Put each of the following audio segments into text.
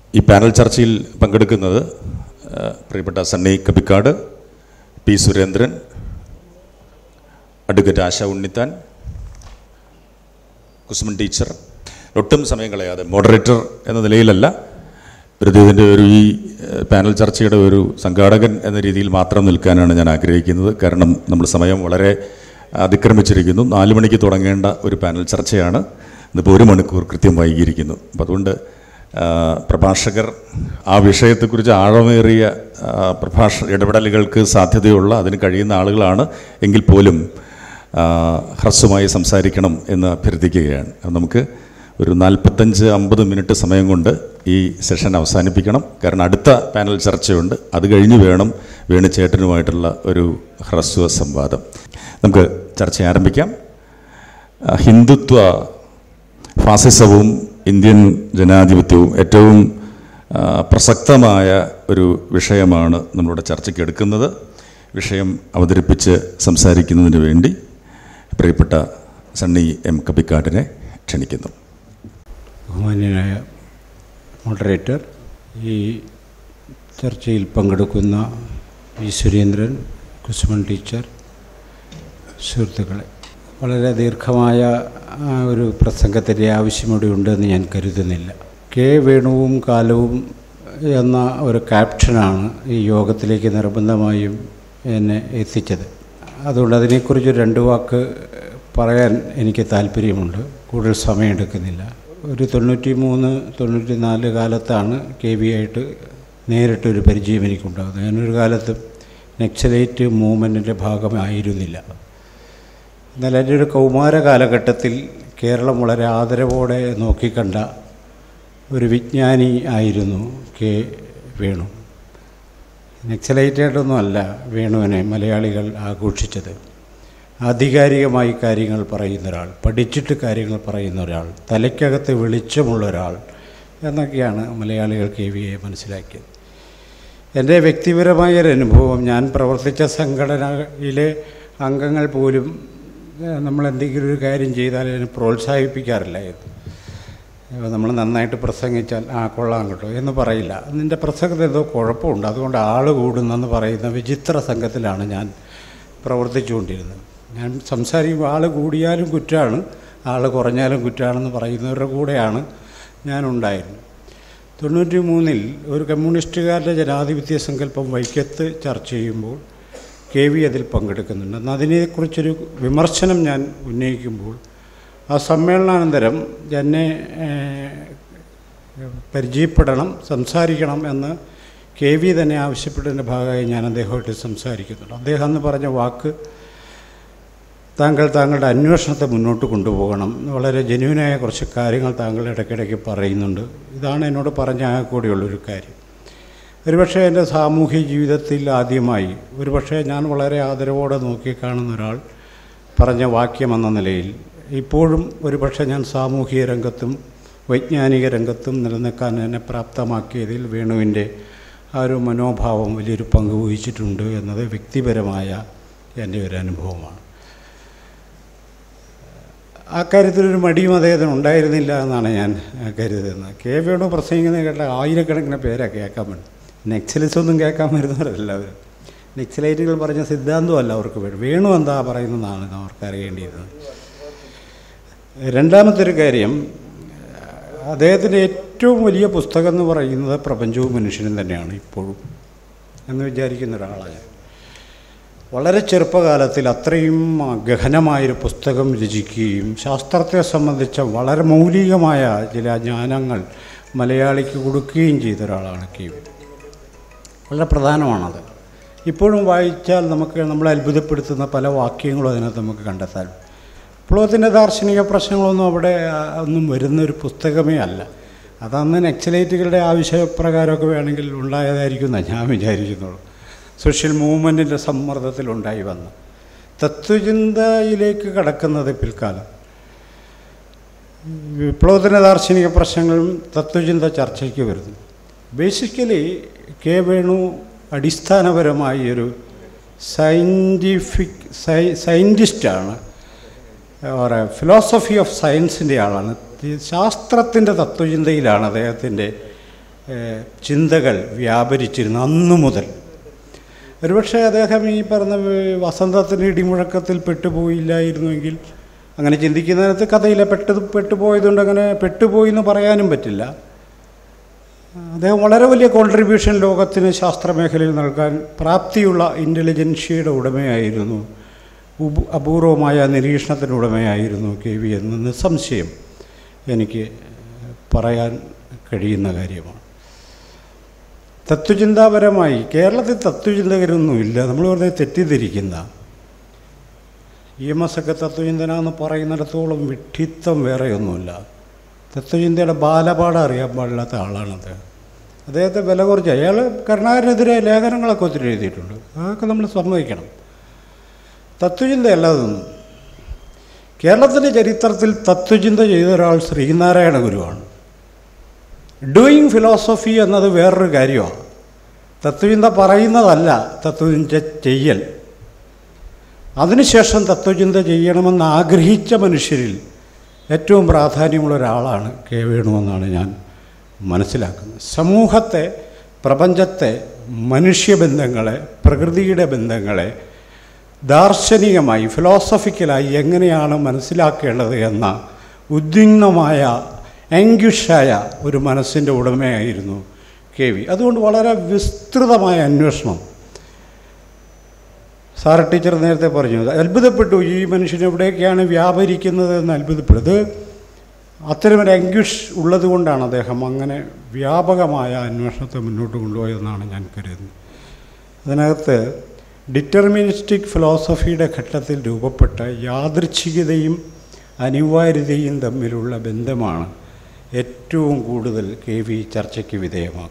ഈ പാനൽ ചർച്ചയിൽ പങ്കെടുക്കുന്നത് ആ, പ്രിയപ്പെട്ട Sunny Kapikkad P Surendran advocate Asha Unnithan Kusuman teacher ഒട്ടും സമയം കളയാതെ മോഡറേറ്റർ എന്ന നിലയിലല്ല ഒരു ഇതിൻ്റെ ഒരു ഈ ഏഹ്, പാനൽ ചർച്ചയുടെ ഒരു സംഘാടകൻ എന്ന രീതിയിൽ മാത്രം നിൽക്കാനാണ് ഞാൻ ആഗ്രഹിക്കുന്നത് കാരണം നമ്മൾ സമയം വളരെ അതിക്രമിച്ചിരിക്കുന്നു നാല് മണിക്ക് തുടങ്ങേണ്ട ഒരു പാനൽ ചർച്ചയാണ് ഇന്നിപ്പോൾ ഒരു മണിക്കൂർ കൃത്യം വൈകിയിരിക്കുന്നു അപ്പം അതുകൊണ്ട് ആ, പ്രഭാഷകർ ആ വിഷയത്തെക്കുറിച്ച് ആഴമേറിയ ആ, പ്രഭാഷ ഇടപെടലുകൾക്ക് സാധ്യതയുള്ള അതിന് കഴിയുന്ന ആളുകളാണ് എങ്കിൽ പോലും ആ, ഹ്രസ്വമായി സംസാരിക്കണം എന്ന് അഭ്യർത്ഥിക്കുകയാണ് അത് നമുക്ക് ഒരു നാൽപ്പത്തഞ്ച് അമ്പത് മിനിറ്റ് സമയം കൊണ്ട് ഈ സെഷൻ അവസാനിപ്പിക്കണം കാരണം അടുത്ത പാനൽ ചർച്ചയുണ്ട് അത് കഴിഞ്ഞ് വേണം വേണുചേട്ടനുമായിട്ടുള്ള ഒരു ഹ്രസ്വ സംവാദം നമുക്ക് ചർച്ച ആരംഭിക്കാം ആ, ഹിന്ദുത്വ ഫാസിസവും ഇന്ത്യൻ ജനാധിപത്യവും ഏറ്റവും ആ, പ്രസക്തമായ ഒരു വിഷയമാണ് നമ്മളുടെ ചർച്ചയ്ക്ക് എടുക്കുന്നത് വിഷയം അവതരിപ്പിച്ച് സംസാരിക്കുന്നതിന് വേണ്ടി പ്രിയപ്പെട്ട സണ്ണി എം കബിക്കാട്ടിനെ ക്ഷണിക്കുന്നു ബഹുമാന്യനായ മോഡറേറ്റർ ഈ ചർച്ചയിൽ പങ്കെടുക്കുന്ന വി സുരേന്ദ്രൻ കുസുമൻ ടീച്ചർ സുഹൃത്തുക്കളെ വളരെ ദീർഘമായ ആ, ഒരു പ്രസംഗത്തിൻ്റെ ആവശ്യമൂടെ ഉണ്ടെന്ന് ഞാൻ കരുതുന്നില്ല കെ വേണുവും കാലവും എന്ന ഒരു ക്യാപ്ഷനാണ് ഈ യോഗത്തിലേക്ക് നിർബന്ധമായും എന്നെ എത്തിച്ചത് അതുകൊണ്ട് അതിനെക്കുറിച്ച് രണ്ട് വാക്ക് പറയാൻ എനിക്ക് താല്പര്യമുണ്ട് കൂടുതൽ സമയമെടുക്കുന്നില്ല ഒരു തൊണ്ണൂറ്റി മൂന്ന് തൊണ്ണൂറ്റി നാല് കാലത്താണ് കെ വി ആയിട്ട് നേരിട്ടൊരു പരിചയം എനിക്കുണ്ടാകുന്നത് ഞാനൊരു കാലത്തും നെക്സലൈറ്റ് മൂവ്മെൻറ്റിൻ്റെ ഭാഗമായിരുന്നില്ല എന്നാൽ എൻ്റെ ഒരു കൗമാര കാലഘട്ടത്തിൽ കേരളം വളരെ ആദരവോടെ നോക്കിക്കണ്ട ഒരു വിജ്ഞാനി ആയിരുന്നു കെ വേണു നക്സലൈറ്റായിട്ടൊന്നുമല്ല വേണുവിനെ മലയാളികൾ ആഘോഷിച്ചത് ആധികാരികമായി കാര്യങ്ങൾ പറയുന്ന ഒരാൾ പഠിച്ചിട്ട് കാര്യങ്ങൾ പറയുന്ന ഒരാൾ തലയ്ക്കകത്ത് വെളിച്ചമുള്ള ഒരാൾ എന്നൊക്കെയാണ് മലയാളികൾ കെ വിയെ മനസ്സിലാക്കിയത് എൻ്റെ വ്യക്തിപരമായ ഒരു അനുഭവം ഞാൻ പ്രവർത്തിച്ച സംഘടനയിലെ അംഗങ്ങൾ പോലും ഏഹ്, നമ്മൾ എന്തെങ്കിലും ഒരു കാര്യം ചെയ്താൽ അതിനെ പ്രോത്സാഹിപ്പിക്കാറില്ലായിരുന്നു ഇപ്പോൾ നമ്മൾ നന്നായിട്ട് പ്രസംഗിച്ചാൽ ആ കൊള്ളാം കേട്ടോ എന്ന് പറയില്ല നിൻ്റെ പ്രസംഗത്തിൽ എന്തോ കുഴപ്പമുണ്ട് അതുകൊണ്ട് ആൾ കൂടുന്നെന്ന് പറയുന്ന വിചിത്ര സംഘത്തിലാണ് ഞാൻ പ്രവർത്തിച്ചുകൊണ്ടിരുന്നത് ഞാൻ സംസാരിക്കുമ്പോൾ ആൾ കൂടിയാലും കുറ്റമാണ് ആൾ കുറഞ്ഞാലും കുറ്റമാണെന്ന് പറയുന്നവരുടെ കൂടെയാണ് ഞാനുണ്ടായിരുന്നത് തൊണ്ണൂറ്റി മൂന്നിൽ ഒരു കമ്മ്യൂണിസ്റ്റുകാരുടെ ജനാധിപത്യ സങ്കല്പം വൈക്കത്ത് ചർച്ച ചെയ്യുമ്പോൾ കെ വി അതിൽ പങ്കെടുക്കുന്നുണ്ട് എന്നാൽ അതിനെക്കുറിച്ചൊരു വിമർശനം ഞാൻ ഉന്നയിക്കുമ്പോൾ ആ സമ്മേളനാനന്തരം എന്നെ ഏഹ്, പരിചയപ്പെടണം സംസാരിക്കണം എന്ന് കെ വി തന്നെ ആവശ്യപ്പെട്ടതിൻ്റെ ഭാഗമായി ഞാൻ അദ്ദേഹമായിട്ട് സംസാരിക്കുന്നുണ്ട് അദ്ദേഹം അന്ന് പറഞ്ഞ വാക്ക് താങ്കൾ താങ്കളുടെ അന്വേഷണത്തെ മുന്നോട്ട് കൊണ്ടുപോകണം വളരെ ജെന്യൂനായ കുറച്ച് കാര്യങ്ങൾ താങ്കൾ ഇടയ്ക്കിടയ്ക്ക് പറയുന്നുണ്ട് ഇതാണ് എന്നോട് പറഞ്ഞ ആ കൂടിയുള്ളൊരു കാര്യം ഒരുപക്ഷെ എൻ്റെ സാമൂഹ്യ ജീവിതത്തിൽ ആദ്യമായി ഒരുപക്ഷെ ഞാൻ വളരെ ആദരവോടെ നോക്കിക്കാണുന്ന ഒരാൾ പറഞ്ഞ വാക്യം എന്ന നിലയിൽ ഇപ്പോഴും ഒരുപക്ഷെ ഞാൻ സാമൂഹിക രംഗത്തും വൈജ്ഞാനിക രംഗത്തും നിലനിൽക്കാൻ എന്നെ പ്രാപ്തമാക്കിയതിൽ വേണുവിൻ്റെ ആ ഒരു മനോഭാവം വലിയൊരു പങ്ക് വഹിച്ചിട്ടുണ്ട് എന്നത് വ്യക്തിപരമായ എൻ്റെ ഒരു അനുഭവമാണ് ആ കാര്യത്തിലൊരു മടിയും അദ്ദേഹത്തിന് ഉണ്ടായിരുന്നില്ല എന്നാണ് ഞാൻ കരുതുന്നത് കെ വേണു പ്രസംഗിക്കുന്നത് കേട്ട ആയിരക്കണക്കിന് പേരാ കേൾക്കാൻ വേണ്ടി നെക്സലിസ് ഒന്നും കേൾക്കാൻ വരുന്നവരല്ല അവർ നെക്സലൈറ്റുകൾ പറഞ്ഞ സിദ്ധാന്തമല്ല അവർക്ക് വേണം വേണു എന്താ പറയുന്നതാണ് അവർക്ക് അറിയേണ്ടിയിരുന്നത് രണ്ടാമത്തെ ഒരു കാര്യം അദ്ദേഹത്തിൻ്റെ ഏറ്റവും വലിയ പുസ്തകം എന്ന് പറയുന്നത് പ്രപഞ്ചവും മനുഷ്യനും തന്നെയാണ് ഇപ്പോഴും എന്ന് വിചാരിക്കുന്ന ഒരാളാണ് ഞാൻ വളരെ ചെറുപ്പകാലത്തിൽ അത്രയും ഗഹനമായൊരു പുസ്തകം രചിക്കുകയും ശാസ്ത്രത്തെ സംബന്ധിച്ച വളരെ മൗലികമായ ചില ജ്ഞാനങ്ങൾ മലയാളിക്ക് കൊടുക്കുകയും ചെയ്ത ഒരാളാണ് കെ വി വളരെ പ്രധാനമാണത് ഇപ്പോഴും വായിച്ചാൽ നമുക്ക് നമ്മളെ അത്ഭുതപ്പെടുത്തുന്ന പല വാക്യങ്ങളും അതിനകത്ത് നമുക്ക് കണ്ടെത്താൻ പ്ലോത്തിൻ്റെ ദാർശനിക പ്രശ്നങ്ങളൊന്നും അവിടെ ആ, ഒന്നും വരുന്ന ഒരു പുസ്തകമേ അല്ല അതന്ന് നെക്സലൈറ്റുകളുടെ ആവശ്യപ്രകാരമൊക്കെ വേണമെങ്കിൽ ഉണ്ടായതായിരിക്കും എന്നാണ് ഞാൻ വിചാരിക്കുന്നുള്ളൂ സോഷ്യൽ മൂവ്മെൻറ്റിൻ്റെ സമ്മർദ്ദത്തിലുണ്ടായി വന്നു തത്വചിന്തയിലേക്ക് കടക്കുന്നത് പിൽക്കാലം വിപ്ലവത്തിൻ്റെ ദാർശനിക പ്രശ്നങ്ങളും തത്വചിന്ത ചർച്ചയ്ക്ക് വരുന്നു ബേസിക്കലി കെ വേണു അടിസ്ഥാനപരമായി ഒരു സയൻറ്റിഫിക് സൈ സയൻറ്റിസ്റ്റാണ് ഓറെ ഫിലോസഫി ഓഫ് സയൻസിൻ്റെ ആളാണ് ഈ ശാസ്ത്രത്തിൻ്റെ തത്വചിന്തയിലാണ് അദ്ദേഹത്തിൻ്റെ ഏഹ്, ചിന്തകൾ വ്യാപരിച്ചിരുന്നു അന്നു മുതൽ ഒരുപക്ഷെ അദ്ദേഹം ഈ പറഞ്ഞ വേ- വസന്തത്തിന് ഇടിമുഴക്കത്തിൽ പെട്ടുപോയില്ലായിരുന്നുവെങ്കിൽ അങ്ങനെ ചിന്തിക്കുന്നതിനകത്ത് കഥയിലെ പെട്ട് പെട്ടുപോയതുകൊണ്ട് അങ്ങനെ പെട്ടുപോയി എന്ന് പറയാനും പറ്റില്ല അദ്ദേഹം വളരെ വലിയ കോൺട്രിബ്യൂഷൻ ലോകത്തിന് ശാസ്ത്രമേഖലയിൽ നൽകാൻ പ്രാപ്തിയുള്ള ഇൻ്റലിജൻഷ്യയുടെ ഉടമയായിരുന്നു ഉബ് അപൂർവമായ നിരീക്ഷണത്തിൻ്റെ ഉടമയായിരുന്നു കെ വി എന്ന് നിസ്സംശയം എനിക്ക് പറയാൻ കഴിയുന്ന കാര്യമാണ് തത്വചിന്താപരമായി കേരളത്തിൽ തത്വചിന്തകരൊന്നുമില്ല നമ്മൾ വെറുതെ തെറ്റിദ്ധരിക്കുന്ന ഇ എം എസ് ഒക്കെ തത്വചിന്തന എന്ന് പറയുന്നിടത്തോളം വിഡ്ഢിത്തം വേറെയൊന്നുമില്ല തത്വചിന്തയുടെ ബാലപാഠം അറിയാൻ പാടില്ലാത്ത ആളാണത് അദ്ദേഹത്തെ വില കുറച്ച് അയാൾ കരുണാകരനെതിരെ ലേഖനങ്ങളൊക്കെ ഒത്തിരി എഴുതിയിട്ടുണ്ട് അതൊക്കെ നമ്മൾ സമ്മതിക്കണം തത്വചിന്തയല്ല അതൊന്നും കേരളത്തിൻ്റെ ചരിത്രത്തിൽ തത്വചിന്ത ചെയ്ത ഒരാൾ ശ്രീനാരായണ ഗുരുവാണ് ഡൂയിങ് ഫിലോസഫി എന്നത് വേറൊരു കാര്യമാണ് തത്വചിന്ത പറയുന്നതല്ല തത്വചിന്ത ചെയ്യൽ അതിനുശേഷം തത്വചിന്ത ചെയ്യണമെന്ന് ആഗ്രഹിച്ച മനുഷ്യരിൽ ഏറ്റവും പ്രാധാന്യമുള്ള ഒരാളാണ് കെ വേണുവെന്നാണ് ഞാൻ മനസ്സിലാക്കുന്നത് സമൂഹത്തെ പ്രപഞ്ചത്തെ മനുഷ്യബന്ധങ്ങളെ പ്രകൃതിയുടെ ബന്ധങ്ങളെ ദാർശനികമായി ഫിലോസഫിക്കലായി എങ്ങനെയാണ് മനസ്സിലാക്കേണ്ടത് എന്ന ഉദ്വിഗ്നമായ ആംഗ്യുഷായ ഒരു മനസ്സിൻ്റെ ഉടമയായിരുന്നു കെ വി അതുകൊണ്ട് വളരെ വിസ്തൃതമായ അന്വേഷണം സാർ ടീച്ചർ നേരത്തെ പറഞ്ഞു അത്ഭുതപ്പെട്ടു ഈ മനുഷ്യൻ എവിടെയൊക്കെയാണ് വ്യാപരിക്കുന്നത് എന്ന് അത്ഭുതപ്പെട്ടു ഇത് അത്തരമൊരു അങ്ക്യുഷ് ഉള്ളതുകൊണ്ടാണ് അദ്ദേഹം അങ്ങനെ വ്യാപകമായ അന്വേഷണത്തെ മുന്നോട്ട് കൊണ്ടുപോയതെന്നാണ് ഞാൻ കരുതുന്നത് അതിനകത്ത് ഡിറ്റർമിനിസ്റ്റിക് ഫിലോസഫിയുടെ ഘട്ടത്തിൽ രൂപപ്പെട്ട യാദൃച്ഛികതയും അനിവാര്യതയും തമ്മിലുള്ള ബന്ധമാണ് ഏറ്റവും കൂടുതൽ കെ വി ചർച്ചയ്ക്ക് വിധേയമാകുന്നത്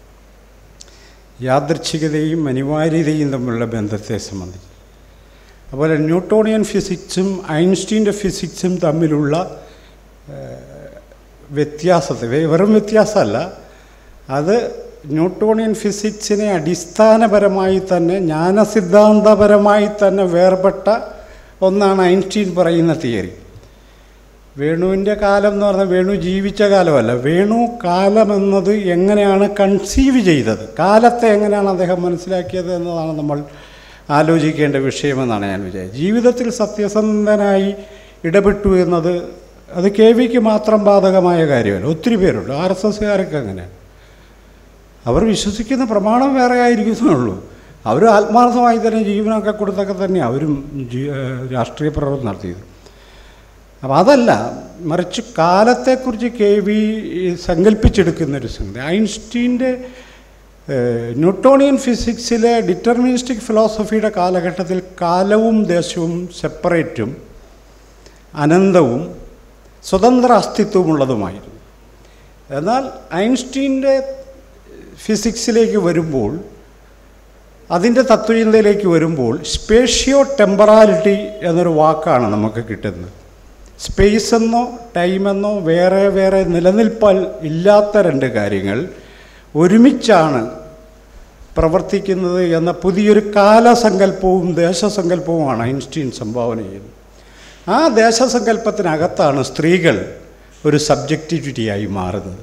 യാദൃച്ഛികതയും അനിവാര്യതയും തമ്മിലുള്ള ബന്ധത്തെ സംബന്ധിച്ച് അതുപോലെ ന്യൂട്ടോണിയൻ ഫിസിക്സും ഐൻസ്റ്റീൻ്റെ ഫിസിക്സും തമ്മിലുള്ള ഏഹ്, വ്യത്യാസത്തെ വെ- വെറും വ്യത്യാസമല്ല അത് ന്യൂട്ടോണിയൻ ഫിസിക്സിനെ അടിസ്ഥാനപരമായി തന്നെ ജ്ഞാനസിദ്ധാന്തപരമായി തന്നെ വേർപെട്ട ഒന്നാണ് ഐൻസ്റ്റീൻ പറയുന്ന തിയറി വേണുവിൻ്റെ കാലം എന്ന് പറഞ്ഞാൽ വേണു ജീവിച്ച കാലമല്ല വേണു കാലം എന്നത് എങ്ങനെയാണ് കൺസീവ് ചെയ്തത് കാലത്തെ എങ്ങനെയാണ് അദ്ദേഹം മനസ്സിലാക്കിയത് എന്നതാണ് നമ്മൾ ആലോചിക്കേണ്ട വിഷയമെന്നാണ് ഞാൻ വിചാരിച്ചത് ജീവിതത്തിൽ സത്യസന്ധനായി ഇടപെട്ടു എന്നത് അത് കെ വിക്ക് മാത്രം ബാധകമായ കാര്യമല്ല ഒത്തിരി പേരുണ്ട് ആർ എസ് എസ്സുകാരൊക്കെ അങ്ങനെയാണ് അവർ വിശ്വസിക്കുന്ന പ്രമാണം വേറെ ആയിരിക്കുന്നുള്ളൂ അവർ ആത്മാർത്ഥമായി തന്നെ ജീവനൊക്കെ കൊടുത്തൊക്കെ തന്നെ അവരും ജീ- ഏഹ് രാഷ്ട്രീയ പ്രവർത്തനം നടത്തിയത് അപ്പം അതല്ല മറിച്ച് കാലത്തെക്കുറിച്ച് കെ വി സങ്കല്പിച്ചെടുക്കുന്നൊരു സംഗതി ഐൻസ്റ്റീൻ്റെ ഏഹ്, ന്യൂട്ടോണിയൻ ഫിസിക്സിലെ ഡിറ്റർമിനിസ്റ്റിക് ഫിലോസഫിയുടെ കാലഘട്ടത്തിൽ കാലവും ദേശവും സെപ്പറേറ്റും അനന്തവും സ്വതന്ത്ര അസ്തിത്വമുള്ളതുമായിരുന്നു എന്നാൽ ഐൻസ്റ്റീൻ്റെ ഫിസിക്സിലേക്ക് വരുമ്പോൾ അതിൻ്റെ തത്വചിന്തയിലേക്ക് വരുമ്പോൾ സ്പേഷ്യോ ടെമ്പറാലിറ്റി എന്നൊരു വാക്കാണ് നമുക്ക് കിട്ടുന്നത് സ്പേസ് എന്നോ ടൈമെന്നോ വേറെ വേറെ നിലനിൽപ്പാൽ ഇല്ലാത്ത രണ്ട് കാര്യങ്ങൾ ഒരുമിച്ചാണ് പ്രവർത്തിക്കുന്നത് എന്ന പുതിയൊരു കാലസങ്കല്പവും ദേശസങ്കല്പവുമാണ് ഐൻസ്റ്റീൻ സംഭാവന ചെയ്യുന്നത് ആ ദേശസങ്കല്പത്തിനകത്താണ് സ്ത്രീകൾ ഒരു സബ്ജക്റ്റിവിറ്റിയായി മാറുന്നത്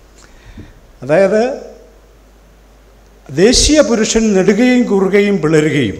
അതായത് ദേശീയ പുരുഷൻ നെടുകയും കുറുകയും പിളരുകയും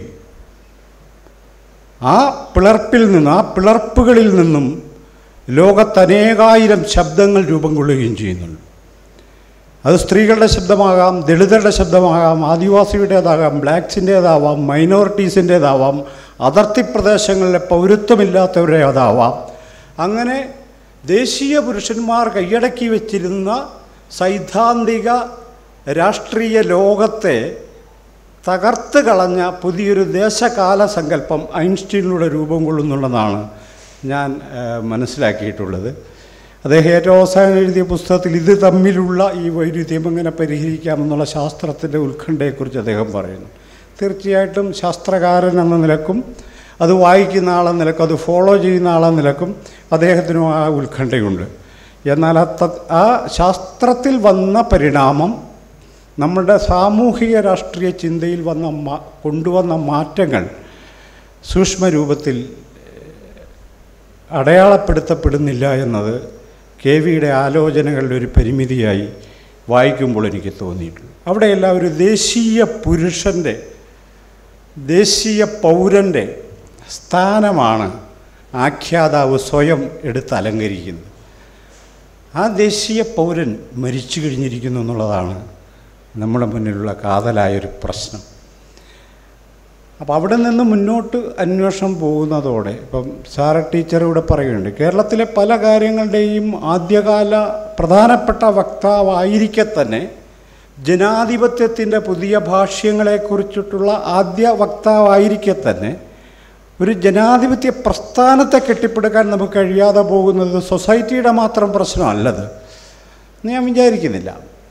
ആ പിളർപ്പിൽ നിന്നും ആ പിളർപ്പുകളിൽ നിന്നും ലോകത്തനേകായിരം ശബ്ദങ്ങൾ രൂപം കൊള്ളുകയും ചെയ്യുന്നുണ്ട് അത് സ്ത്രീകളുടെ ശബ്ദമാകാം ദളിതരുടെ ശബ്ദമാകാം ആദിവാസിയുടേതാകാം ബ്ലാക്സിൻ്റേതാവാം മൈനോറിറ്റീസിൻ്റേതാവാം അതിർത്തി പ്രദേശങ്ങളിലെ പൗരത്വമില്ലാത്തവരുടേതാവാം അങ്ങനെ ദേശീയ പുരുഷന്മാർ കൈയടക്കി വച്ചിരുന്ന സൈദ്ധാന്തിക രാഷ്ട്രീയ ലോകത്തെ തകർത്ത് കളഞ്ഞ പുതിയൊരു ദേശകാല സങ്കല്പം ഐൻസ്റ്റീനിലൂടെ രൂപം കൊള്ളുന്നുള്ളതാണ് ഞാൻ ഏഹ്, മനസ്സിലാക്കിയിട്ടുള്ളത് അദ്ദേഹം ഏറ്റവും അവസാനം എഴുതിയ പുസ്തകത്തിൽ ഇത് തമ്മിലുള്ള ഈ വൈരുദ്ധ്യം എങ്ങനെ പരിഹരിക്കാമെന്നുള്ള ശാസ്ത്രത്തിൻ്റെ ഉത്കണ്ഠയെക്കുറിച്ച് അദ്ദേഹം പറയുന്നു തീർച്ചയായിട്ടും ശാസ്ത്രകാരൻ എന്ന നിലക്കും അത് വായിക്കുന്ന ആളെന്ന നിലക്കും അത് ഫോളോ ചെയ്യുന്ന ആളെന്ന നിലക്കും അദ്ദേഹത്തിനും ആ ഉത്കണ്ഠയുണ്ട് എന്നാൽ ആ ത- ആ ശാസ്ത്രത്തിൽ വന്ന പരിണാമം നമ്മുടെ സാമൂഹിക രാഷ്ട്രീയ ചിന്തയിൽ വന്ന മാ കൊണ്ടുവന്ന മാറ്റങ്ങൾ സൂക്ഷ്മരൂപത്തിൽ അടയാളപ്പെടുത്തപ്പെടുന്നില്ല എന്നത് കെ വിയുടെ ആലോചനകളുടെ ഒരു പരിമിതിയായി വായിക്കുമ്പോൾ എനിക്ക് തോന്നിയിട്ടുള്ളൂ അവിടെയെല്ലാം ഒരു ദേശീയ പുരുഷൻ്റെ ദേശീയ പൗരൻ്റെ സ്ഥാനമാണ് ആഖ്യാതാവ് സ്വയം എടുത്ത് അലങ്കരിക്കുന്നത് ആ ദേശീയ പൗരൻ മരിച്ചു കഴിഞ്ഞിരിക്കുന്നു എന്നുള്ളതാണ് നമ്മുടെ മുന്നിലുള്ള കാതലായൊരു പ്രശ്നം അപ്പോൾ അവിടെ നിന്ന് മുന്നോട്ട് അന്വേഷണം പോകുന്നതോടെ ഇപ്പം സാറ ടീച്ചർ ഇവിടെ പറയുന്നുണ്ട് കേരളത്തിലെ പല കാര്യങ്ങളുടെയും ആദ്യകാല പ്രധാനപ്പെട്ട വക്താവായിരിക്കെ തന്നെ ജനാധിപത്യത്തിൻ്റെ പുതിയ ഭാഷ്യങ്ങളെക്കുറിച്ചിട്ടുള്ള ആദ്യ വക്താവായിരിക്കെ തന്നെ ഒരു ജനാധിപത്യ പ്രസ്ഥാനത്തെ കെട്ടിപ്പടുക്കാൻ നമുക്ക് കഴിയാതെ പോകുന്നത് സൊസൈറ്റിയുടെ മാത്രം പ്രശ്നമല്ലത് എന്ന് ഞാൻ വിചാരിക്കുന്നില്ല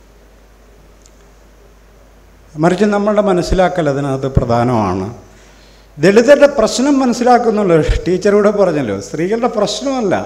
മറിച്ച് നമ്മളുടെ മനസ്സിലാക്കൽ അതിനകത്ത് പ്രധാനമാണ് ദളിതരുടെ പ്രശ്നം മനസ്സിലാക്കുന്നുള്ളൂ ടീച്ചറൂടെ പറഞ്ഞല്ലോ സ്ത്രീകളുടെ പ്രശ്നമല്ല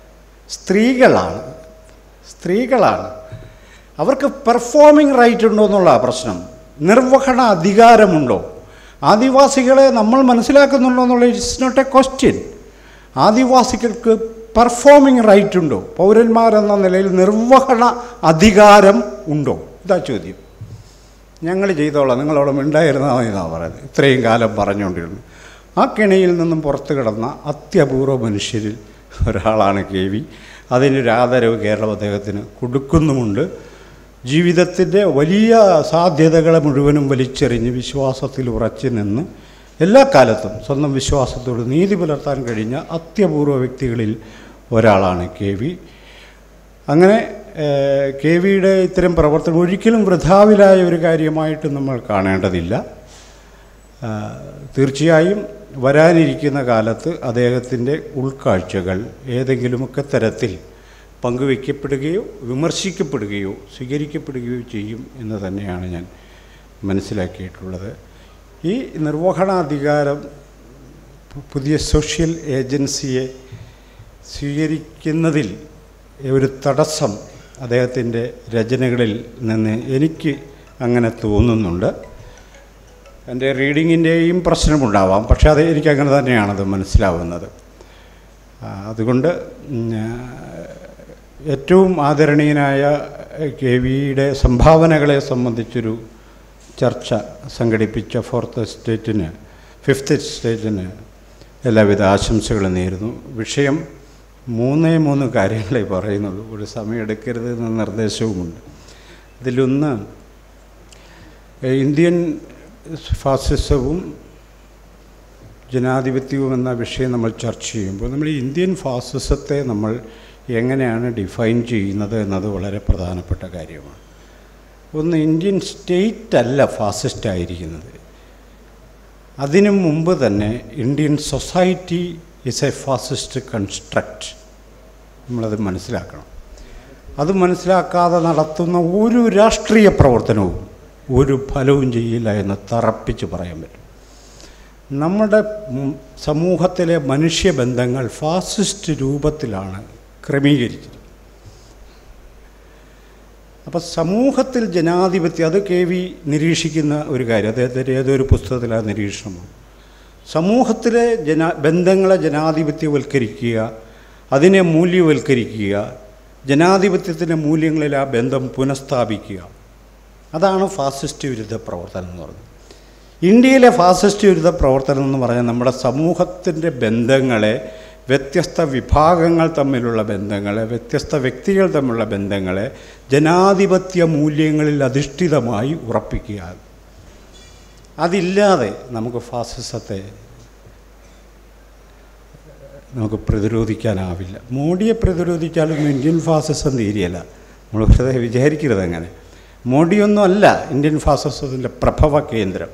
സ്ത്രീകളാണ് സ്ത്രീകളാണ് അവർക്ക് പെർഫോമിംഗ് റൈറ്റ് ഉണ്ടോ എന്നുള്ള പ്രശ്നം നിർവഹണ അധികാരമുണ്ടോ ആദിവാസികളെ നമ്മൾ മനസ്സിലാക്കുന്നുണ്ടോ എന്നുള്ള ഇറ്റ്സ് നോട്ട് എ ക്വസ്റ്റ്യൻ ആദിവാസികൾക്ക് പെർഫോമിംഗ് റൈറ്റ് ഉണ്ടോ പൗരന്മാരെന്ന നിലയിൽ നിർവഹണ അധികാരം ഉണ്ടോ ഇതാ ചോദ്യം ഞങ്ങൾ ചെയ്തോളാം നിങ്ങളവിടെ മിണ്ടായിരുന്നാൽ മതി എന്നാണ് പറയുന്നത് ഇത്രയും കാലം പറഞ്ഞുകൊണ്ടിരുന്നു ആ കെണിയിൽ നിന്നും പുറത്തു കിടന്ന അത്യപൂർവ മനുഷ്യരിൽ ഒരാളാണ് കെ വി അതിനൊരു ആദരവ് കേരളം അദ്ദേഹത്തിന് കൊടുക്കുന്നുമുണ്ട് ജീവിതത്തിൻ്റെ വലിയ സാധ്യതകളെ മുഴുവനും വലിച്ചെറിഞ്ഞ് വിശ്വാസത്തിൽ ഉറച്ചു നിന്ന് എല്ലാ കാലത്തും സ്വന്തം വിശ്വാസത്തോട് നീതി പുലർത്താൻ കഴിഞ്ഞ അത്യപൂർവ വ്യക്തികളിൽ ഒരാളാണ് കെ വി അങ്ങനെ ഏഹ്, കെ വിയുടെ ഇത്തരം പ്രവർത്തനം ഒരിക്കലും വൃഥാവിലായ ഒരു കാര്യമായിട്ട് നമ്മൾ കാണേണ്ടതില്ല ആ, തീർച്ചയായും വരാനിരിക്കുന്ന കാലത്ത് അദ്ദേഹത്തിൻ്റെ ഉൾക്കാഴ്ചകൾ ഏതെങ്കിലുമൊക്കെ തരത്തിൽ പങ്കുവയ്ക്കപ്പെടുകയോ വിമർശിക്കപ്പെടുകയോ സ്വീകരിക്കപ്പെടുകയോ ചെയ്യും എന്ന് തന്നെയാണ് ഞാൻ മനസ്സിലാക്കിയിട്ടുള്ളത് ഈ നിർവഹണാധികാരം പു- പുതിയ സോഷ്യൽ ഏജൻസിയെ സ്വീകരിക്കുന്നതിൽ ഒരു തടസ്സം അദ്ദേഹത്തിൻ്റെ രചനകളിൽ നിന്ന് എനിക്ക് അങ്ങനെ തോന്നുന്നുണ്ട് എൻ്റെ റീഡിങ്ങിൻ്റെയും പ്രശ്നമുണ്ടാവാം പക്ഷേ അത് എനിക്ക് അങ്ങനെ തന്നെയാണത് മനസ്സിലാവുന്നത് ആ, അതുകൊണ്ട് ഉം, ആ, ഏറ്റവും ആദരണീയനായ കെ വിയുടെ സംഭാവനകളെ സംബന്ധിച്ചൊരു ചർച്ച സംഘടിപ്പിച്ച ഫോർത്ത് എസ്റ്റേറ്റിന് ഫിഫ്ത്ത് എസ്റ്റേറ്റിന് എല്ലാവിധ ആശംസകളും നേരുന്നു വിഷയം മൂന്നേ മൂന്ന് കാര്യങ്ങളെ പറയുന്നുള്ളൂ ഒരു സമയം എടുക്കരുത് എന്ന നിർദ്ദേശവുമുണ്ട് ഇതിലൊന്ന് ഏഹ്, ഇന്ത്യൻ ഫാസിസവും ജനാധിപത്യവും എന്ന വിഷയം നമ്മൾ ചർച്ച ചെയ്യുമ്പോൾ നമ്മൾ ഈ ഇന്ത്യൻ ഫാസിസത്തെ നമ്മൾ എങ്ങനെയാണ് ഡിഫൈൻ ചെയ്യുന്നത് എന്നത് വളരെ പ്രധാനപ്പെട്ട കാര്യമാണ് ഒന്ന് ഇന്ത്യൻ സ്റ്റേറ്റ് അല്ല ഫാസിസ്റ്റ് ആയിരിക്കുന്നത് അതിനു മുമ്പ് തന്നെ Indian society is a fascist construct നമ്മളത് മനസ്സിലാക്കണം അത് മനസ്സിലാക്കാതെ നടത്തുന്ന ഒരു രാഷ്ട്രീയ പ്രവർത്തനവും ഒരു ഫലവും ചെയ്യില്ല എന്ന് തറപ്പിച്ച് പറയാൻ പറ്റും നമ്മുടെ ഉം, സമൂഹത്തിലെ മനുഷ്യബന്ധങ്ങൾ ഫാസിസ്റ്റ് രൂപത്തിലാണ് ക്രമീകരിച്ചത് അപ്പോൾ സമൂഹത്തിൽ ജനാധിപത്യം അത് കെ വി നിരീക്ഷിക്കുന്ന ഒരു കാര്യം അദ്ദേഹത്തിൻ്റെ ഏതൊരു പുസ്തകത്തിൽ ആ നിരീക്ഷണമാണ് സമൂഹത്തിലെ ജന ബന്ധങ്ങളെ ജനാധിപത്യവൽക്കരിക്കുക അതിനെ മൂല്യവൽക്കരിക്കുക ജനാധിപത്യത്തിൻ്റെ മൂല്യങ്ങളിൽ ആ ബന്ധം പുനഃസ്ഥാപിക്കുക അതാണ് ഫാസിസ്റ്റ് വിരുദ്ധ പ്രവർത്തനം എന്ന് പറയുന്നത് ഇന്ത്യയിലെ ഫാസിസ്റ്റ് വിരുദ്ധ പ്രവർത്തനം എന്ന് പറഞ്ഞാൽ നമ്മുടെ സമൂഹത്തിൻ്റെ ബന്ധങ്ങളെ വ്യത്യസ്ത വിഭാഗങ്ങൾ തമ്മിലുള്ള ബന്ധങ്ങളെ വ്യത്യസ്ത വ്യക്തികൾ തമ്മിലുള്ള ബന്ധങ്ങളെ ജനാധിപത്യ മൂല്യങ്ങളിൽ അധിഷ്ഠിതമായി ഉറപ്പിക്കുക അതില്ലാതെ നമുക്ക് ഫാസിസത്തെ നമുക്ക് പ്രതിരോധിക്കാനാവില്ല മോഡിയെ പ്രതിരോധിച്ചാലും ഇന്ത്യൻ ഫാസിസം തീരെയല്ല നമ്മൾ വെറുതെ വിചാരിക്കരുത് അങ്ങനെ മോഡിയൊന്നും അല്ല ഇന്ത്യൻ ഫാസിസത്തിൻ്റെ പ്രഭവ കേന്ദ്രം